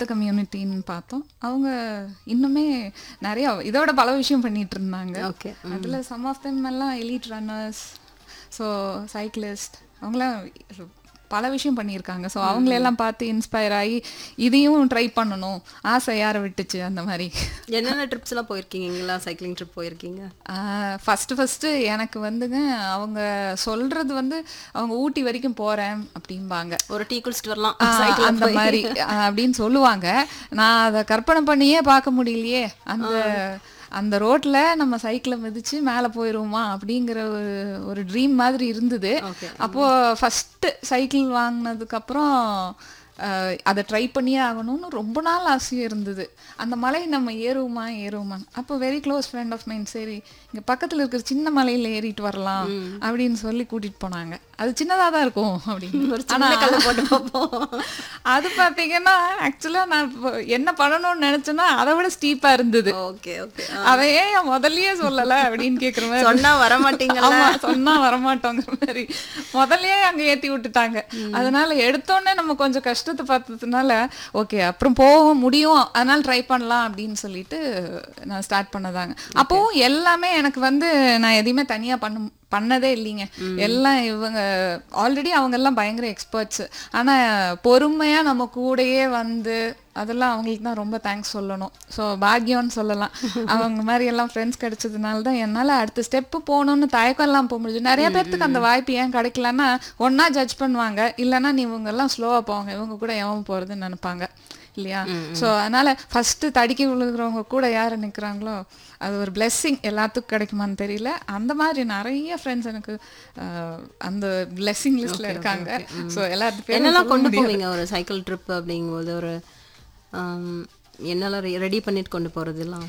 அடுத்த கம்யூனிட்டின்னு பார்த்தோம் அவங்க இன்னுமே நிறைய இதோட பல விஷயம் பண்ணிட்டு இருந்தாங்க ஓகே அதில் சம் ஆஃப் தெம் எல்லாம் எலிட் ரன்னர்ஸ் ஸோ சைக்கிளிஸ்ட் அவங்களாம் பல விஷயம் பண்ணியிருக்காங்க ஸோ அவங்களெல்லாம் பார்த்து இன்ஸ்பயர் ஆகி இதையும் ட்ரை பண்ணணும் ஆசை யாரை விட்டுச்சு அந்த மாதிரி என்னென்ன ட்ரிப்ஸ் எல்லாம் போயிருக்கீங்களா சைக்கிளிங் ட்ரிப் போயிருக்கீங்க ஃபஸ்ட்டு ஃபஸ்ட்டு எனக்கு வந்துங்க அவங்க சொல்கிறது வந்து அவங்க ஊட்டி வரைக்கும் போகிறேன் அப்படிம்பாங்க ஒரு டீ குடிச்சிட்டு வரலாம் ஆ, அந்த மாதிரி ஆ, அப்படின்னு சொல்லுவாங்க நான் அதை கற்பனை பண்ணியே பார்க்க முடியலையே அந்த அந்த ரோட்ல நம்ம சைக்கிளை மிதிச்சு மேலே போயிடுவோமா அப்படிங்கிற ஒரு ஒரு ட்ரீம் மாதிரி இருந்தது Okay. அப்போ ஃபர்ஸ்ட் சைக்கிள் வாங்கினதுக்கு அப்புறம் அஹ், அதை ட்ரை பண்ணியே ஆகணும்னு ரொம்ப நாள் ஆசையாக இருந்தது அந்த மலை நம்ம ஏறுவோமா ஏறுவோமா அப்போ very close friend of mine சரி இங்கே பக்கத்தில் இருக்கிற சின்ன மலையில் ஏறிட்டு வரலாம் அப்படின்னு சொல்லி கூட்டிட்டு போனாங்க அது சின்னதாக தான் இருக்கும் அப்படின்னு ஒரு சின்ன கல்ல போட்டு பார்ப்போம் அது பாத்தீங்கன்னா ஆக்சுவலா நான் இப்போ என்ன பண்ணணும்னு நினைச்சேன்னா அதை விட ஸ்டீப்பா இருந்தது ஓகே ஓகே அதை ஏன் என் முதல்லயே சொல்லல அப்படின்னு கேக்குற மாதிரி சொன்னா வர மாட்டீங்களா ஆமா சொன்னா வரமாட்டோங்கிற மாதிரி முதல்லயே அங்க ஏத்தி விட்டுட்டாங்க அதனால எடுத்தோடனே நம்ம கொஞ்சம் கஷ்டத்தை பார்த்ததுனால ஓகே அப்புறம் போக முடியும் அதனால ட்ரை பண்ணலாம் அப்படின்னு சொல்லிட்டு நான் ஸ்டார்ட் பண்ணதாங்க அப்போவும் எல்லாமே எனக்கு வந்து நான் எதையுமே தனியா பண்ண பண்ணதே இல்லைங்க எல்லாம் இவங்க ஆல்ரெடி அவங்க எல்லாம் பயங்கர எக்ஸ்பர்ட்ஸ் ஆனா பொறுமையா நம்ம கூடயே வந்து அதெல்லாம் அவங்களுக்கு தான் ரொம்ப தேங்க்ஸ் சொல்லணும் ஸோ பாக்கியம்னு சொல்லலாம் அவங்க மாதிரி எல்லாம் ஃப்ரெண்ட்ஸ் கிடைச்சதுனால தான் என்னால் அடுத்த ஸ்டெப்பு போகணும்னு தயக்கம் எல்லாம் போக முடியுது நிறைய பேர்த்துக்கு அந்த வாய்ப்பு ஏன் கிடைக்கலன்னா ஒன்றா ஜட்ஜ் பண்ணுவாங்க இல்லைன்னா நீ இவங்க எல்லாம் ஸ்லோவாக போவாங்க இவங்க கூட எவன் போகிறதுன்னு நினைப்பாங்க இல்லையா ஸோ அதனால ஃபர்ஸ்ட் தடுக்கி விழுகிறவங்க கூட யார் நிற்கிறாங்களோ அது ஒரு blessing எல்லாத்துக்கும் கிடைக்குமான்னு தெரியல அந்த மாதிரி நிறைய ஃப்ரெண்ட்ஸ் எனக்கு அஹ், அந்த blessing லிஸ்ட்ல இருக்காங்க ஸோ எல்லாத்து பேரும் என்னெல்லாம் சொல்ல கொண்டு முடியாது. போவீங்க ஒரு சைக்கிள் ட்ரிப் அப்படிங்கும்போது ஒரு ஆம், என்னெல்லாம் ரெடி பண்ணிட்டு கொண்டு போறதெல்லாம்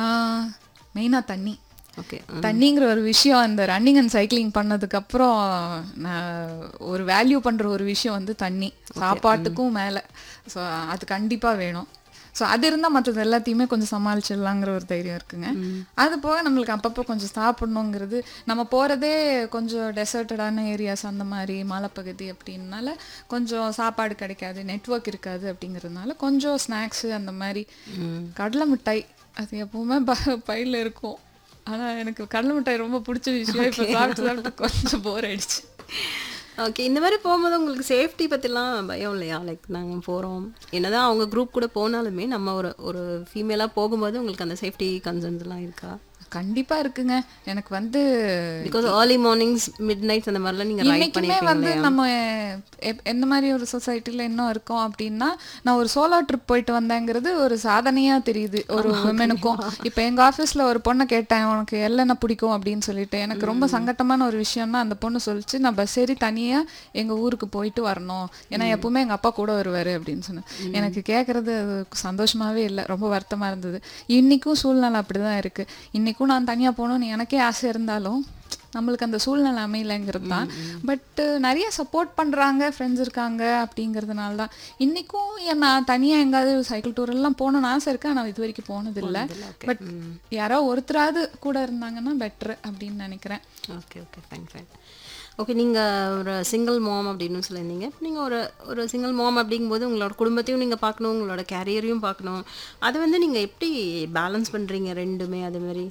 மெயினாக தண்ணி ஓகே தண்ணிங்கிற ஒரு விஷயம் அந்த ரன்னிங் அண்ட் சைக்கிளிங் பண்ணதுக்கு அப்புறம் நான் ஒரு வேல்யூ பண்ற ஒரு விஷயம் வந்து தண்ணி சாப்பாட்டுக்கும் மேல ஸோ அது கண்டிப்பா வேணும் ஸோ அது இருந்தால் மற்றது எல்லாத்தையுமே கொஞ்சம் சமாளிச்சிடலாங்கிற ஒரு தைரியம் இருக்குங்க அது போக நம்மளுக்கு அப்பப்போ கொஞ்சம் சாப்பிடணுங்கிறது நம்ம போகிறதே கொஞ்சம் டெசர்ட்டடான ஏரியாஸ் அந்த மாதிரி மலைப்பகுதி அப்படின்னால கொஞ்சம் சாப்பாடு கிடைக்காது நெட்வொர்க் இருக்காது அப்படிங்கிறதுனால கொஞ்சம் ஸ்நாக்ஸு அந்த மாதிரி கடலை மிட்டாய் அது எப்பவுமே ப- பையில இருக்கும் ஆனா எனக்கு கடலை மிட்டாய் ரொம்ப பிடிச்ச விஷயம் இப்போ சாப்பிட்டு சாப்பிட்டு கொஞ்சம் போர் ஆயிடுச்சு ஓகே இந்த மாதிரி போகும்போது உங்களுக்கு சேஃப்டி பற்றிலாம் பயம் இல்லையா லைக் நாங்கள் போகிறோம் என்னதான் அவங்க குரூப் கூட போனாலுமே நம்ம ஒரு ஒரு ஃபீமேலாக போகும்போது உங்களுக்கு அந்த சேஃப்டி கன்சர்ன்ஸ்லாம் இருக்கா கண்டிப்பா இருக்குங்க எனக்கு வந்து because early mornings midnights அந்த மாதிரிலாம் நீங்கள் ரைட் இன்னைக்குமே வந்து நம்ம எப்- எந்த மாதிரி ஒரு சொசைட்டில இன்னும் இருக்கோம் அப்படின்னா நான் ஒரு சோலோ ட்ரிப் போயிட்டு வந்தேங்கிறது ஒரு சாதனையா தெரியுது ஒரு விமனுக்கும் இப்போ எங்க ஆஃபீஸ்ல ஒரு பொண்ணை கேட்டேன் உனக்கு எல்லாம் பிடிக்கும் அப்படின்னு சொல்லிட்டு எனக்கு ரொம்ப சங்கட்டமான ஒரு விஷயம்னா அந்த பொண்ணு சொல்லிச்சு நான் பஸ் ஏறி தனியா எங்க ஊருக்கு போயிட்டு வரணும் ஏன்னா எப்பவுமே எங்க அப்பா கூட வருவாரு அப்படின்னு சொன்னேன் எனக்கு கேட்கறது அது சந்தோஷமாவே இல்லை ரொம்ப வருத்தமா இருந்தது இன்னைக்கும் சூழ்நிலை அப்படிதான் இருக்கு இன்னைக்கும் நான் தனியா போகணும்னு எனக்கே ஆசை இருந்தாலும் நம்மளுக்கு அந்த சூழ்நிலை அமையலைங்கிறது தான் பட் நிறைய சப்போர்ட் பண்றாங்க ஃப்ரெண்ட்ஸ் இருக்காங்க அப்படிங்கிறதுனால தான் இன்னைக்கும் என் நான் தனியா எங்காவது சைக்கிள் டூர் எல்லாம் போகணும்னு ஆசை இருக்கு ஆனால் இது வரைக்கும் போனதில்லை பட் யாரோ ஒருத்தராவது கூட இருந்தாங்கன்னா பெட்ரு அப்படின்னு நினைக்கிறேன் okay okay fine fine okay நீங்கள் ஒரு சிங்கிள் மாம் அப்படின்னு சொல்லியிருந்தீங்க நீங்கள் ஒரு ஒரு சிங்கிள் மாம் அப்படிங்கும்போது உங்களோட குடும்பத்தையும் நீங்கள் பார்க்கணும் உங்களோட கேரியரையும் பார்க்கணும் அது வந்து நீங்கள் எப்படி பேலன்ஸ் பண்ணுறீங்க ரெண்டுமே அது மாதிரி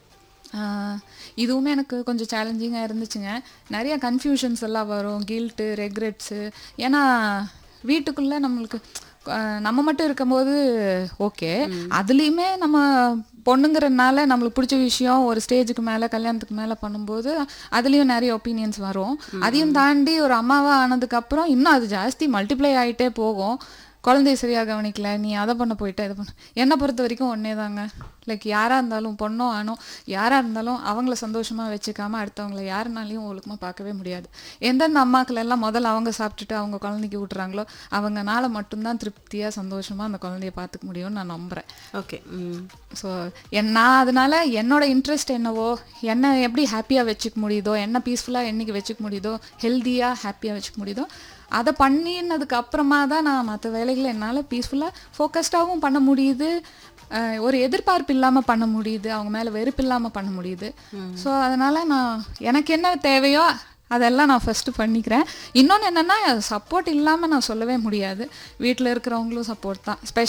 ஆஹ் இதுவுமே எனக்கு கொஞ்சம் சேலஞ்சிங்காக இருந்துச்சுங்க நிறைய கன்ஃபியூஷன்ஸ் எல்லாம் வரும் கில்ட்டு ரெக்ரெட்ஸு ஏன்னா வீட்டுக்குள்ளே நம்மளுக்கு ஆஹ் நம்ம மட்டும் இருக்கும்போது ஓகே அதுலேயுமே நம்ம பொண்ணுங்கிறதுனால நம்மளுக்கு பிடிச்ச விஷயம் ஒரு ஸ்டேஜுக்கு மேலே கல்யாணத்துக்கு மேலே பண்ணும்போது அதுலேயும் நிறைய ஒப்பீனியன்ஸ் வரும் அதையும் தாண்டி ஒரு அம்மாவா ஆனதுக்கப்புறம் இன்னும் அது ஜாஸ்தி மல்டிப்ளை ஆகிட்டே போகும் குழந்தைய சரியாக கவனிக்கல நீ அதை பண்ண போயிட்ட இதை பண்ண என்னை பொறுத்த வரைக்கும் ஒன்றே தாங்க லைக் யாராக இருந்தாலும் பொண்ணோ ஆணோ யாராக இருந்தாலும் அவங்கள சந்தோஷமாக வச்சுக்காம அடுத்தவங்கள யாருனாலையும் ஒழுக்கமாக பார்க்கவே முடியாது எந்தெந்த அம்மாக்கள் எல்லாம் முதல்ல அவங்க சாப்பிட்டுட்டு அவங்க குழந்தைக்கு விட்டுறாங்களோ அவங்கனால மட்டும்தான் திருப்தியாக சந்தோஷமாக அந்த குழந்தைய பார்த்துக்க முடியும்னு நான் நம்புகிறேன் ஓகே ம் ஸோ என் நான் அதனால என்னோட இன்ட்ரெஸ்ட் என்னவோ என்ன எப்படி ஹாப்பியாக வச்சுக்க முடியுதோ என்ன பீஸ்ஃபுல்லாக என்னைக்கு வச்சுக்க முடியுதோ ஹெல்த்தியாக ஹாப்பியாக வச்சுக்க முடியுதோ அதை பண்ணினதுக்கு அப்புறமா தான் நான் மற்ற வேலைகளை என்னால் பீஸ்ஃபுல்லாக ஃபோக்கஸ்டாகவும் பண்ண முடியுது அஹ் ஒரு எதிர்பார்ப்பு இல்லாமல் பண்ண முடியுது அவங்க மேலே வெறுப்பு இல்லாமல் பண்ண முடியுது ஸோ அதனால் நான் எனக்கு என்ன தேவையோ அதெல்லாம் நான் ஃபஸ்ட்டு பண்ணிக்கிறேன் இன்னொன்று என்னென்னா சப்போர்ட் இல்லாமல் நான் சொல்லவே முடியாது வீட்டில் இருக்கிறவங்களும் சப்போர்ட் தான்